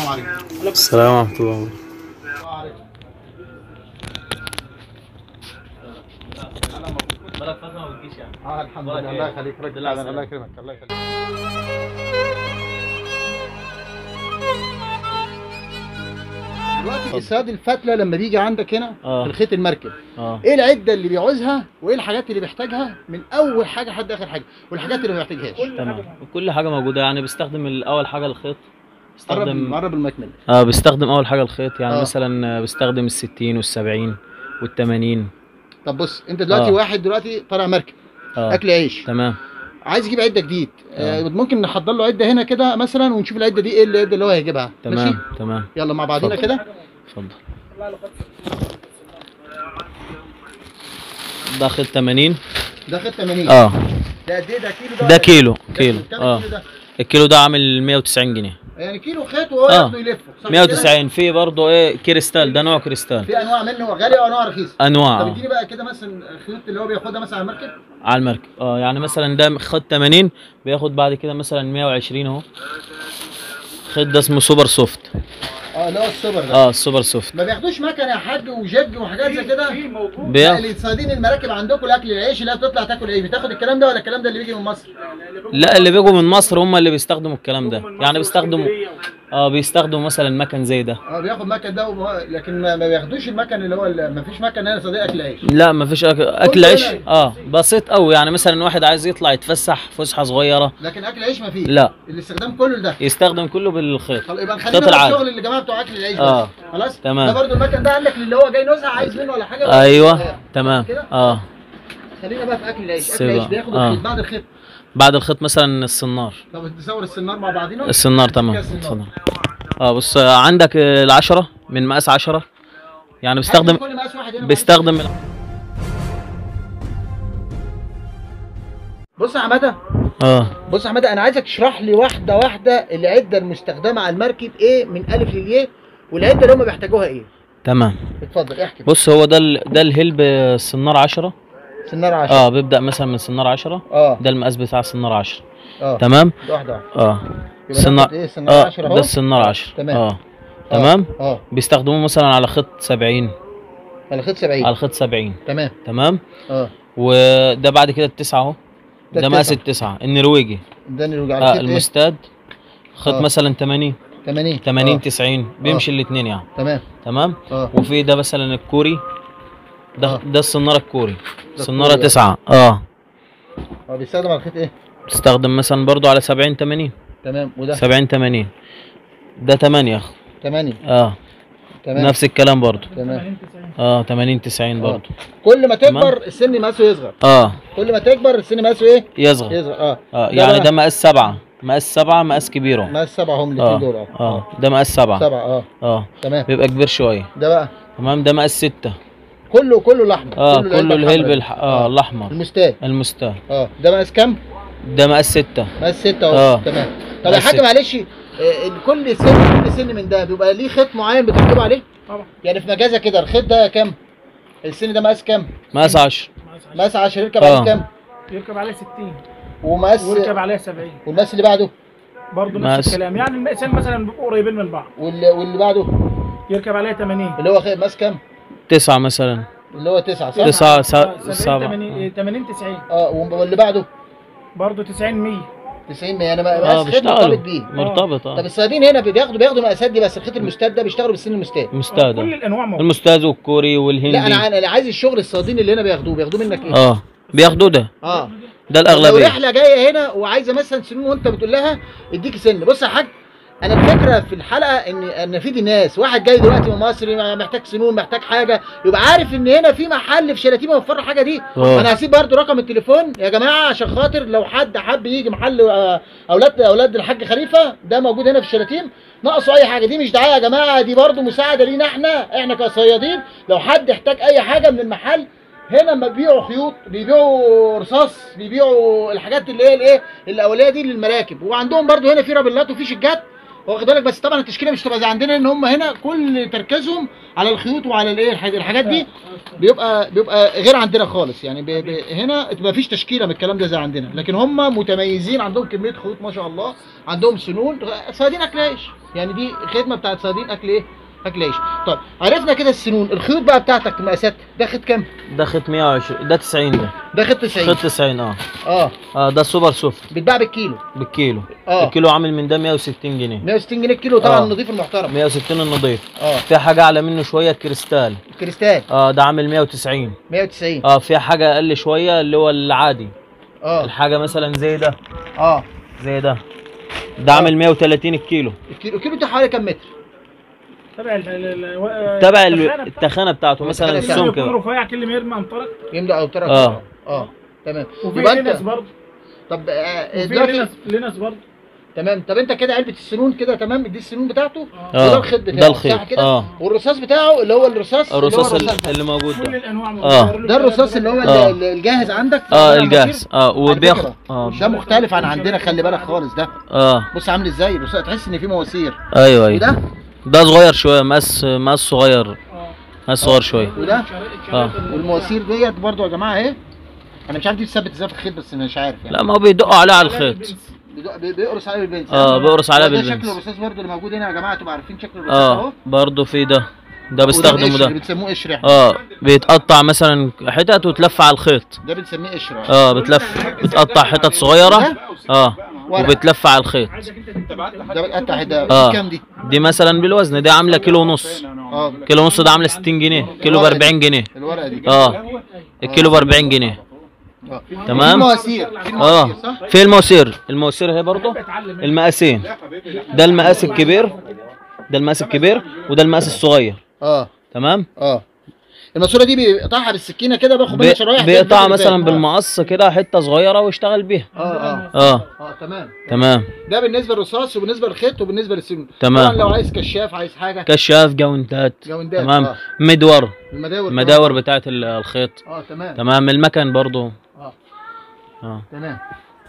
السلام عليكم السلام ورحمة الله اه الحمد لله الله يخليك رجل الله يكرمك الله يخليك دلوقتي الصياد الفتله لما بيجي عندك هنا آه. في الخيط المركب اه ايه العده اللي بيعوزها وايه الحاجات اللي بيحتاجها من اول حاجه لحد اخر حاجه والحاجات اللي ما بيحتاجهاش تمام كل حاجة موجودة يعني بستخدم اول حاجة الخيط قرب بستخدم قرب المايك منك اه بستخدم اول حاجة الخيط يعني آه. مثلا بستخدم الستين والسبعين والتمانين طب بص انت دلوقتي آه. واحد دلوقتي طالع مركب اه اكل عيش تمام عايز يجيب عده جديد آه. آه. ممكن نحضر له عده هنا كده مثلا ونشوف العده دي ايه العده اللي هو هيجيبها ماشي تمام تمام يلا مع بعضينا اتفضل. كده اتفضل ده خيط 80 ده خد 80 اه ده قد ايه ده كيلو ده كيلو ده كيلو كام اه كيلو ده؟ الكيلو ده عامل 190 جنيه يعني كيلو خيط وهو آه. ياخده يلفه صح كده؟ 190 في برضه ايه كريستال ده نوع كريستال في انواع منه غاليه وانواع رخيصه انواع طب آه. اديني بقى كده مثلا الخيوط اللي هو بياخدها مثلا على المركب على المركب اه يعني مثلا ده خد 80 بياخد بعد كده مثلا 120 اهو خد ده اسمه سوبر سوفت اه اللي هو السوبر ده اه السوبر سوفت ما بياخدوش مكنه يا حاج وجج وحاجات زي كده لا بياخد اللي صيادين المراكب عندكم الاكل العيش اللي هي بتطلع تاكل ايه بتاخد الكلام ده ولا الكلام ده اللي بيجي من مصر لا اللي بيجوا من مصر هم اللي بيستخدموا الكلام ده يعني بيستخدموا اه بيستخدموا مثلا مكن زي ده اه بياخد مكن ده وهو- لكن ما ما بياخدوش المكن اللي هو ال- ما فيش مكن هنا صديق اكل عيش لا ما فيش أكل, اكل كله عيش هنا. اه بسيط قوي يعني مثلا واحد عايز يطلع يتفسح فسحه صغيره لكن اكل عيش ما فيه لا الاستخدام كله ده يستخدم كله بالخيط خلاص يبقى خيط نخلينا بقى العادي. الشغل اللي جماعه بتوع اكل العيش آه. بس خلاص تمام. ده برضو المكن ده عندك اللي هو جاي نزهه عايز منه ولا حاجه ولا- ايوه آه. تمام كده؟ اه خلينا بقى في اكل العيش اكل سيبها. العيش بياخد آه. الخيط بعد الخيط بعد الخيط مثلا السنار طب تصور السنار مع بعضينا السنار تمام كده السنار. اتفضل اه بص آه، عندك آه، العشرة من مقاس عشرة يعني بيستخدم كل مقاس واحد هنا بيستخدم بص يا حماده اه بص يا حماده انا عايزك تشرح لي واحده واحده العده المستخدمه على المركب ايه من الف للياء والعده اللي هم بيحتاجوها ايه تمام اتفضل احكي بص هو ده ال... ده الهلب السنار عشرة سنار 10 اه بيبدأ مثلا من سنار عشرة اه ده المقاس بتاع سنار عشرة اه تمام واحده واحده اه يبقى سنار ناخد ايه سنار اه 10 ده اهو السنار عشرة تمام. اه آه. تمام اه بيستخدموه مثلا على خط 70 على خيط 70 على خط 70 تمام تمام اه وده بعد كده التسعة اهو ده ده مقاس التسعة. التسعة النرويجي ده اللي على آه خيط ايه المستاد خط آه. مثلا 80 80 80 آه. 90 بيمشي الاثنين يعني تمام تمام اه وفي ده مثلا الكوري ده آه. ده السناره الكوري ده سناره الكوري، آه. تسعة اه اه بيستخدم على خيط ايه تستخدم مثلا برضو على 70 80 تمام وده 70 80 ده 8 8 اه تمام نفس الكلام برضو تمام اه 80 90 برضو كل ما تكبر السن مقاسه يصغر اه كل ما تكبر السن مقاسه ايه يصغر يصغر اه اه ده يعني بقى- ده مقاس سبعة مقاس سبعة مقاس كبير اهو مقاس سبعة هم الاثنين اه دول اه اه ده مقاس سبعة سبعة اه اه تمام بيبقى كبير شوية ده بقى تمام ده مقاس ستة كله كله لحمة اه العلبة كله الهلب الحمراء دي. الح... اه الاحمر المستاهل المستاه اه ده مقاس كام؟ ده مقاس ستة مقاس ستة اهو آه. تمام طب يا مقاس حاج ستة. معلش آه، كل سن كل سن من ده بيبقى ليه خيط معين بتركبه عليه؟ طبعا يعني في مجازة كده الخيط ده كام؟ السن ده مقاس كام؟ مقاس عشر مقاس 10 يركب آه. عليه كام؟ يركب عليه 60 ومقاس ويركب عليه 70 والمقاس اللي بعده برضه ماس. نفس الكلام يعني المقاسين مثلا بيبقوا قريبين من بعض واللي, واللي بعده يركب عليه 80 اللي هو خيط مقاس كام؟ تسعة مثلا اللي هو 9 صح؟ تسعة آه، سا- 70 سبعة 80 80 90 اه واللي بعده برضه 90 100 90 يعني مقاس اه خيط مرتبط بيشتغلوا بيه مرتبط طب اه الصيادين هنا بياخدوا بياخدوا المقاسات دي بس الخيط المستاد ده بيشتغلوا بالسن المستاد مستاد كل الانواع موجوده المستاذ والكوري لا انا والهندي انا عايز الشغل الصيادين اللي هنا بياخدوه بياخدوه منك ايه؟ اه بياخدوا ده اه ده لو الاغلبيه رحله جايه هنا وعايزه مثلا سنون وانت بتقول لها اديكي سن بص يا حاج انا الفكره في الحلقه ان ان في دي ناس واحد جاي دلوقتي من مصر محتاج سنون محتاج حاجه يبقى عارف ان هنا في محل في شلاتين موفر حاجه دي آه. انا هسيب برضو رقم التليفون يا جماعه عشان خاطر لو حد حب يجي محل آه، اولاد اولاد الحاج خليفه ده موجود هنا في الشلاتين ناقصوا اي حاجه دي مش دعايه يا جماعه دي برضو مساعده لينا احنا احنا كصيادين لو حد احتاج اي حاجه من المحل هنا لما بيبيعوا خيوط بيبيعوا رصاص بيبيعوا الحاجات اللي هي الايه الاوليه دي للمراكب وعندهم برضو هنا في رابلات وفي شجات واخد بالك بس طبعا التشكيله مش تبقى زي عندنا ان هم هنا كل تركيزهم على الخيوط وعلى الايه الح- الحاجات دي بيبقى بيبقى غير عندنا خالص يعني بي بي هنا ما فيش تشكيله من الكلام ده زي عندنا لكن هم متميزين عندهم كميه خيوط ما شاء الله عندهم سنون صيادين اكل عيش يعني دي خدمه بتاعت صيادين اكل ايه اكل عيش طيب عرفنا كده السنون الخيوط بقى بتاعتك مقاسات ده خد كام ده خد 120 ده 90 ده ده خد 90 خد 90 اه اه اه ده سوبر سوفت بيتباع بالكيلو بالكيلو اه الكيلو عامل من ده 160 جنيه 160 جنيه الكيلو طبعا آه. النظيف المحترم 160 النظيف اه في حاجه اعلى منه شويه كريستال كريستال اه ده عامل 190 190 اه في حاجه اقل شويه اللي هو العادي اه الحاجه مثلا زي ده اه زي ده ده عامل 130 الكيلو الكيلو الكيلو ده حوالي كام متر تبع ال- ال- ال- تبع التخانة ال- بتاعته. التخانه بتاعته مثلا التخانة كل ما السمك يكون بقى. رفيع كل ما يرمي انطلق يملأ او ترك آه. اه تمام وفي يبقى لينس انت برضه طب آه، وفي دلوقتي لينس لينس برضه تمام طب انت كده علبه السنون كده تمام دي السنون بتاعته اه وده الخيط بتاعه ده الخيط صح كده اه والرصاص بتاعه اللي هو الرصاص اللي هو الرصاص الرصاص اللي, اللي موجود كل ده الانواع آه. موجودة. ده الرصاص اللي هو آه. ال- الجاهز عندك اه ده الجاهز اه على وبياخد فكرة، اه ده مختلف عن عندنا خلي بالك خالص ده اه بص عامل ازاي الرصاص تحس ان فيه مواسير ايوه ايوه وده ده صغير شويه مقاس مقاس صغير آه. مقاس صغير شويه وده؟ آه. والمواسير ديت برضو يا جماعه اهي انا مش عارف دي تثبت ازاي في الخيط بس مش عارف يعني لا ما هو بيدقوا عليه على الخيط بيدق- بي- بيقرص عليه بالبنز اه بيقرص عليها ده بالبنز شكل الرصاص برضو اللي موجود هنا يا جماعه تبقوا عارفين شكل الرصاص اه اهو برضه في ده ده وده بيستخدموا القشر اللي ده بتسموه قشر احنا اه بيتقطع مثلا حتت وتلف على الخيط ده بنسميه قشر اه بتلف بتقطع حتت صغيره اه وبتلف على الخيط ده بتقطع ده آه. كام دي؟ دي مثلا بالوزن دي عامله كيلو ونص اه كيلو ونص ده عامله 60 جنيه كيلو ب 40 جنيه الورقه دي اه الكيلو ب 40 جنيه آه. تمام. في مواسير في اه مواسير صح؟ في المواسير المواسير اهي برضه المقاسين ده المقاس الكبير ده المقاس الكبير وده المقاس الصغير اه تمام اه الماسوره دي بيقطعها بالسكينه كده باخد بي- منها شرايح زي بيقطع الفيديو مثلا اللي فات. بالمقص كده حته صغيره ويشتغل بيها اه اه اه اه تمام تمام ده بالنسبه للرصاص وبالنسبه للخيط وبالنسبه للسنون تمام. طبعا لو عايز كشاف عايز حاجه كشاف جوينتات جوينتات، تمام آه. مدور المداور المداور بتاعت ال- الخيط اه تمام تمام المكن برضو اه اه تمام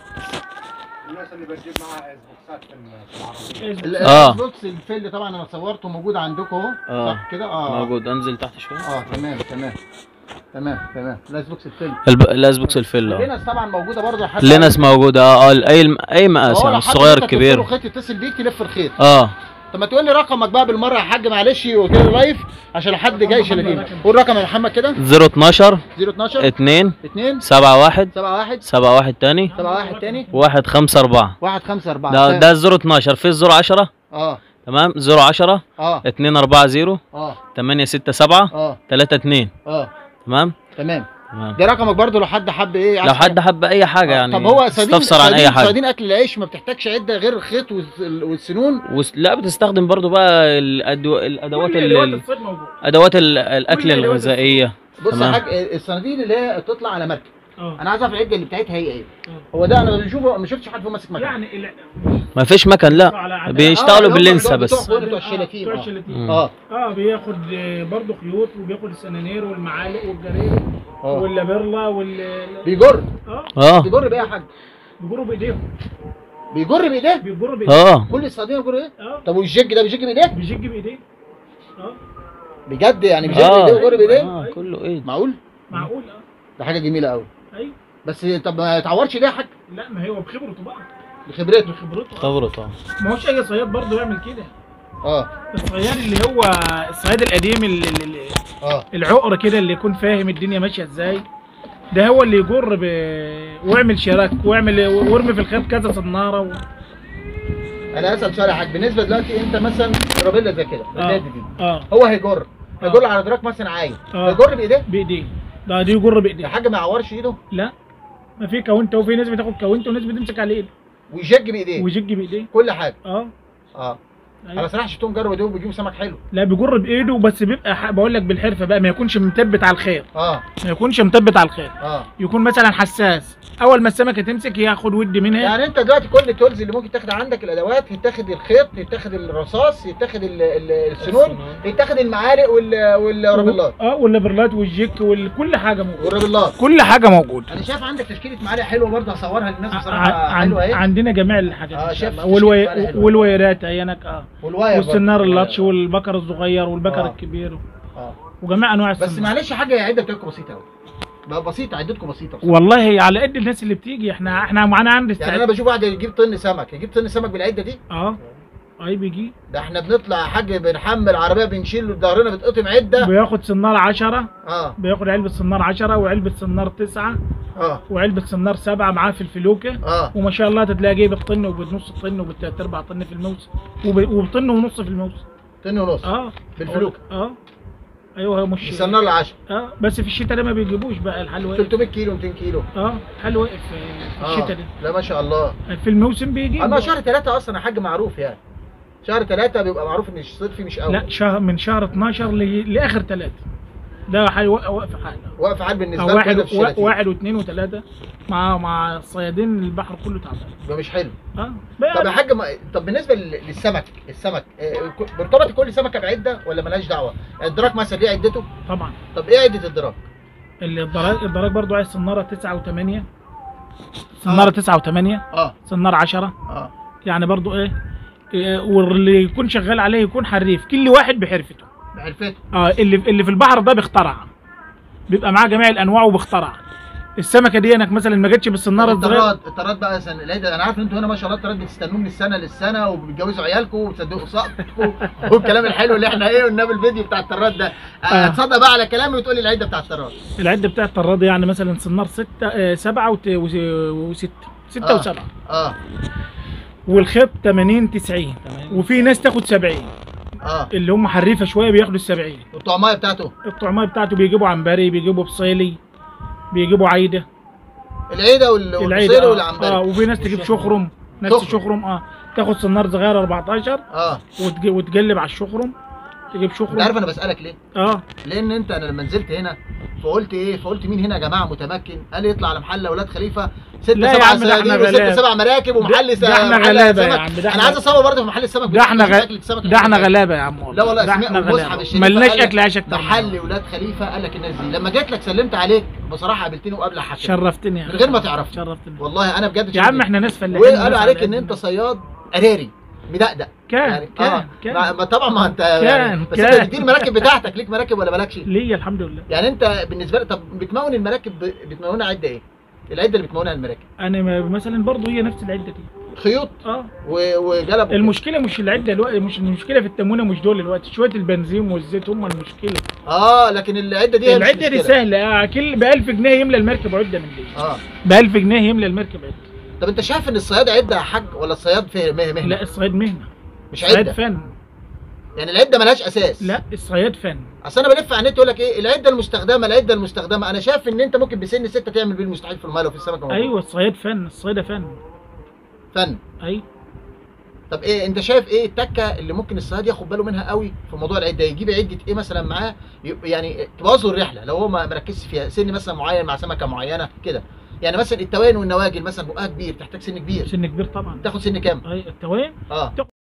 الناس اللي بتجيب معاها اسبوكسات في العربية ال- آه. البوكس الفيل طبعا انا صورته موجود عندكم اهو آه. صح كده اه موجود انزل تحت شويه اه تمام تمام تمام تمام لاس بوكس الفيل الب... الاسبوكس الفل اه اللينس طبعا موجوده برضه حتى اللينس موجوده اه اه اي الم... اي مقاس اه يعني لو حد الصغير انت الكبير تلف له خيط يتصل بيك تلف الخيط اه طب ما تقول لي رقمك بقى بالمره يا حاج معلش وكده لايف عشان لو حد جاي شلاتين قول رقم يا محمد كده 012 012 2 2 7 1 7 1 7 1 تاني 7 1 تاني 1 5 4 1 5 4 ده ده 012 في 010 اه تمام 010 اه 2 4 0 اه 8 6 7 اه 3 2 اه تمام تمام تمام ده رقمك برضو لو حد حب ايه عايز لو حد حاجة. حب اي حاجه آه، يعني طب هو صيادين استفسر عن اي صيادين- حاجه صيادين اكل العيش ما بتحتاجش عده غير الخيط والس- والسنون وس... لا بتستخدم برضو بقى الأدو... الادوات كل ال... ادوات ال- الصيد موجود ادوات ال... الاكل كل أدوات الغذائيه بص يا تمام. حاج الصناديق اللي هي بتطلع على مركب اه انا عايز اعرف العده اللي بتاعتها هي ايه آه. هو ده انا بشوفه ما شفتش حد فيهم ماسك مكان يعني ال- ما فيش مكن لا على- بيشتغلوا آه، باللنسه هم بس بتوع- بتوع الشلاتين، بتوع آه. الشلاتين مم. اه اه بياخد آه، برضه خيوط وبياخد السنانير والمعالق والجرير اه واللابرلا وال بيجر اه اه بيجر بايه يا حاج بيجروا بايديهم بيجر بايديه بيجروا بايديهم اه كل الصيادين بيجروا ايه اه طب والجيج ده بيجيج بايديه بيجيج بايديه اه بجد يعني بيجيج اه بايديه ويجر بايديه اه كله ايه معقول معقول اه ده حاجه جميله قوي ايوه بس طب ما يتعورش ليه يا حاج لا ما هو بخبرته بقى بخبرته بخبرته آه. خبرت اه ما هوش اي صياد برضه يعمل كده اه الصياد اللي هو الصياد القديم اللي اللي اه العقر كده اللي يكون فاهم الدنيا ماشيه ازاي ده هو اللي يجر ب... واعمل شراك واعمل وارمي في الخيط كذا صناره و... انا اسال سؤال يا حاج بالنسبه دلوقتي انت مثلا رابيلا زي كده اه النادي دي اه هو هيجر هيجر على دراك مثلا عايم آه. هيجر بايديه بايديه ده دي يجر يا بايديه حاج ما يعورش ايده لا ما في كاونته وفي ناس بتاخد كاونته وناس بتمسك على الايد ويجج بايديه ويجج بايديه كل حاجه اه اه أيوة. انا صراحه شفتهم جروا ايديهم بيجيبوا سمك حلو لا بيجر بايده بس بيبقى ح- بقول لك بالحرفه بقى ما يكونش مثبت على الخير اه ما يكونش مثبت على الخير اه يكون مثلا حساس اول ما السمكه تمسك ياخد ودي منها يعني انت دلوقتي كل التولز اللي ممكن تاخد عندك الادوات يتاخد الخيط يتاخد الرصاص يتاخد ال- ال- السنون السنون. يتاخد المعالق وال- والرابلات اه والليبرلات والجيك وكل حاجه موجوده والرابلات كل حاجه موجوده انا شايف عندك تشكيله معالق حلوه برضه هصورها للناس ع- بصراحه عن- حلوه اهي عندنا جميع الحاجات آه، إن شاء شايف الله. تشكيلة والوي... معالق حلوة. والويرات هينك اه والواير والسنار برضه. اللطش والبكر الصغير والبكر آه. الكبير اه وجميع انواع بس السنار معلش حاجه عده بتاعتكم بسيطه قوي بقى بسيطه عدتكم بسيطه بصراحة. والله على قد الناس اللي بتيجي احنا احنا معانا عند يعني انا استعداد بشوف واحد يجيب طن سمك يجيب طن سمك بالعده دي اه اي بيجي ده احنا بنطلع يا حاج بنحمل عربيه بنشيل ظهرنا بتقطم عده بياخد سنار 10 اه بياخد علبه سنار 10 وعلبه سنار 9 اه وعلبه سنار 7 معاه في الفلوكه اه وما شاء الله تلاقي جايب الطن وبنص الطن وبالتلات ارباع طن في الموسم وب- وبطن ونص في الموسم طن ونص اه بالفلوكة. اه ايوه هو مش بيصنع له 10 اه بس في الشتاء ده ما بيجيبوش بقى الحل واقف 300 كيلو 200 كيلو اه الحل واقف في اه الشتاء ده لا ما شاء الله في الموسم بيجي اما شهر ثلاثة اصلا يا حاج معروف يعني شهر ثلاثة بيبقى معروف ان الصيد فيه مش قوي لا شهر من شهر 12 ل... لاخر ثلاثة ده حل واقف واقف حاله واقف عال بالنسبه أو لكم واحد هنا في و... الشلاتين واحد واثنين وثلاثة مع مع الصيادين البحر كله تعبان يبقى مش حلو اه طب يا حاج ما... طب بالنسبه لل- للسمك السمك آه، ك- مرتبط كل سمكه بعده ولا ملهاش دعوه؟ يعني الدراك مثلا ليه عدته؟ طبعا طب ايه عده الدراك؟ اللي الدراج الدراج برضو عايز سناره 9 و8 سناره 9 و8 اه سناره 10 اه يعني برضو ايه, إيه واللي يكون شغال عليه يكون حريف كل واحد بحرفته بعرفته اه اللي اللي في البحر ده بيخترع بيبقى معاه جميع الانواع وبيخترع السمكه دي انك مثلا ما جتش بالسناره الصغيره الطراد الطراد بقى سن... العيد انا عارف ان انتوا هنا ما شاء الله الطراد بتستنوه من السنه للسنه وبتجوزوا عيالكم وبتصدقوا سقطكم والكلام الحلو اللي احنا ايه قلناه بالفيديو بتاع الطراد ده آه. هتصدق بقى على كلامي وتقول لي العده بتاع الطراد العده بتاعت الطراد يعني مثلا سنار 6 7 و6 6 آه. و7 اه والخيط 80 90 وفي ناس تاخد 70 اه اللي هم حريفه شويه بياخدوا ال 70 والطعمايه بتاعته الطعميه بتاعته بيجيبوا عنبري بيجيبوا بصيلي بيجيبوا عيده العيده وال- والبصيل العيده اه, والعنبري آه وفي ناس تجيب شخرم ناس شخرم. شخرم اه تاخد سنار صغير 14 اه وتج... وتقلب على الشخرم تجيب انت شخرم عارف انا بسالك ليه؟ اه لان انت انا لما نزلت هنا فقلت ايه فقلت مين هنا يا جماعه متمكن قال لي يطلع على محل اولاد خليفه ست لا يا سبع عم، ده احنا صيادين وست غلاب. سبع مراكب ومحل ده احنا محل غلابة يا سمك. عم، ده انا احنا- عايز اصور برضه في محل السمك ده احنا بتاع غ... أكل السمك ده احنا اللي غلابه يا عم والله. لا والله ده اسماء احنا ومصحف غلابه الشريف ملناش قال لك اكل عيش اكتر محل منه. ولاد خليفه قال لك الناس دي لما جيت لك سلمت عليك بصراحه قابلتني وقابل حكي شرفتني يا من أخي. غير ما تعرفني. شرفتني والله انا بجد يا عم شرفتني. احنا ناس فلاحين وقالوا وناس عليك على ان قدنا. انت صياد قراري مدقدق كان يعني كان آه. كان ما ما طبعا ما انت كان- يعني بس كان. انت بتدير المراكب بتاعتك ليك مراكب ولا مالكش؟ ليا الحمد لله يعني انت بالنسبه لك طب بتمون المراكب ب- بتمونها عده ايه؟ العده اللي بتمونها المراكب انا ما- مثلا برضه هي نفس العده دي خيوط اه و- وجلب وكده. المشكله مش العده دلوقتي مش المشكله في التموينه مش دول دلوقتي شويه البنزين والزيت هم المشكله اه لكن العده دي هي مش العده دي مشكلة. سهله آه، كل ب 1000 جنيه يملى المركب عده من دي اه ب 1000 جنيه يملى المركب عده طب انت شايف ان الصياد عده يا حاج ولا الصياد فيه مه- مهنه؟ لا الصياد مهنه مش الصياد عده فن يعني العده ملهاش اساس لا الصياد فن اصل انا بلف على النت يقول لك ايه العده المستخدمه العده المستخدمه انا شايف ان انت ممكن بسن سته تعمل بيه المستحيل في الميه لو في السمكه موجودة. ايوه الصياد فن الصيد فن فن ايوه طب ايه انت شايف ايه التكه اللي ممكن الصياد ياخد باله منها قوي في موضوع العده يجيب عده ايه مثلا معاه يبقى يعني تبوظ له الرحله لو هو ما مركزش فيها سن مثلا معين مع سمكه معينه كده يعني مثلا التوان والنواجل مثلا بقها كبير تحتاج سن كبير سن كبير طبعا تاخد سن كام اي التوين اه